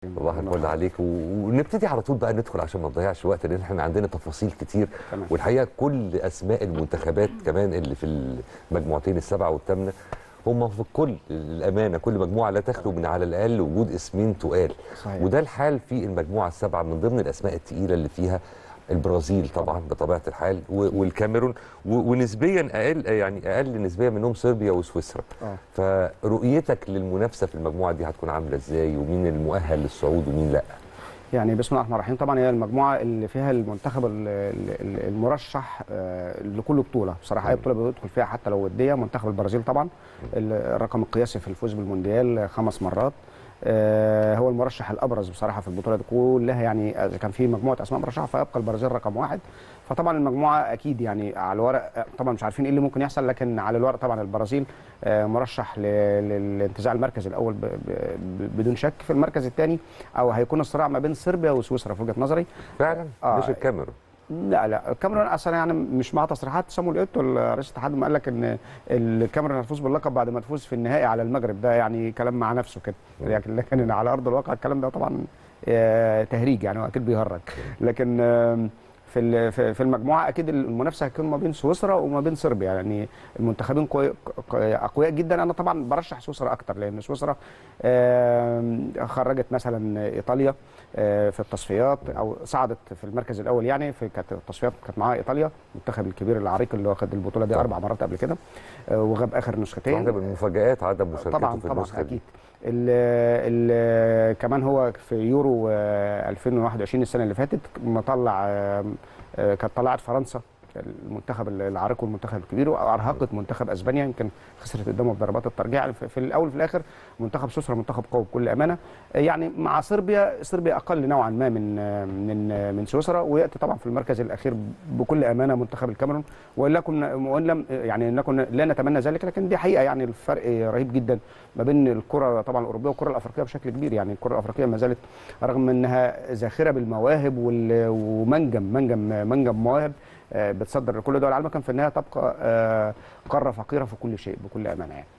صباح الفل عليك و- ونبتدي على طول بقى ندخل عشان ما نضيعش وقت لان احنا عندنا تفاصيل كتير تمام. والحقيقه كل اسماء المنتخبات كمان اللي في المجموعتين السبعه والثامنه هم في الكل الامانه كل مجموعه لا تخلو من على الاقل وجود اسمين تقال صحيح. وده الحال في المجموعه السبعه من ضمن الاسماء الثقيله اللي فيها البرازيل طبعا بطبيعه الحال و- والكاميرون و- ونسبيا اقل يعني اقل نسبيا منهم صربيا وسويسرا اه فرؤيتك للمنافسه في المجموعه دي هتكون عامله ازاي ومين المؤهل للصعود ومين لا يعني بسم الله الرحمن الرحيم طبعا هي المجموعه اللي فيها المنتخب ال- ال- ال- المرشح آه، لكل بطوله بصراحه اي بطوله بيدخل فيها حتى لو وديه منتخب البرازيل طبعا ال- الرقم القياسي في الفوز بالمونديال خمس مرات آه، هو المرشح الابرز بصراحه في البطوله دي كلها يعني إذا كان في مجموعه اسماء مرشحه فيبقى البرازيل رقم واحد فطبعا المجموعه اكيد يعني على الورق آه، طبعا مش عارفين ايه اللي ممكن يحصل لكن على الورق طبعا البرازيل آه، مرشح ل- ل- لانتزاع المركز الاول ب- ب- بدون شك في المركز الثاني او هيكون الصراع ما بين صربيا وسويسرا في وجهه نظري فعلا آه. مش الكاميرون لا لا الكاميرون اصلا يعني مش مع تصريحات سامويل ايتو رئيس الاتحاد ما قال لك ان الكاميرون هتفوز باللقب بعد ما تفوز في النهائي على المغرب ده يعني كلام مع نفسه كده لكن لكن على ارض الواقع الكلام ده طبعا آه، تهريج يعني هو اكيد بيهرج لكن آم، في ال- في في المجموعه اكيد المنافسه هتكون ما بين سويسرا وما بين صربيا يعني المنتخبين قوي- ق- اقوياء جدا انا طبعا برشح سويسرا اكتر لان سويسرا آم، خرجت مثلا ايطاليا آه، في التصفيات او صعدت في المركز الاول يعني في كانت التصفيات كانت معاها ايطاليا المنتخب الكبير العريق اللي واخد البطوله دي طبعا. اربع مرات قبل كده آه، وغاب اخر نسختين واحده من المفاجآت عدم مشاركته طبعا في طبعا النسخه دي اكيد ال ال كمان هو في يورو آه، 2021 السنه اللي فاتت مطلع آه، آه، كانت طلعت فرنسا المنتخب العريق والمنتخب الكبير وارهقت منتخب اسبانيا يمكن خسرت قدامه بضربات الترجيع في في الاول وفي الاخر منتخب سويسرا منتخب قوي بكل امانه آه، يعني مع صربيا صربيا اقل نوعا ما من آه، من آه، من سويسرا وياتي طبعا في المركز الاخير بكل امانه منتخب الكاميرون وان لكن وان لم يعني نكن لا نتمنى ذلك لكن دي حقيقه يعني الفرق رهيب جدا ما بين الكره طبعا الاوروبيه والكره الافريقيه بشكل كبير يعني الكره الافريقيه ما زالت رغم انها ذاخره بالمواهب وال- ومنجم منجم منجم مواهب آه، بتصدر لكل دول العالم كان في النهايه تبقى آه، قاره فقيره في كل شيء بكل امانه يعني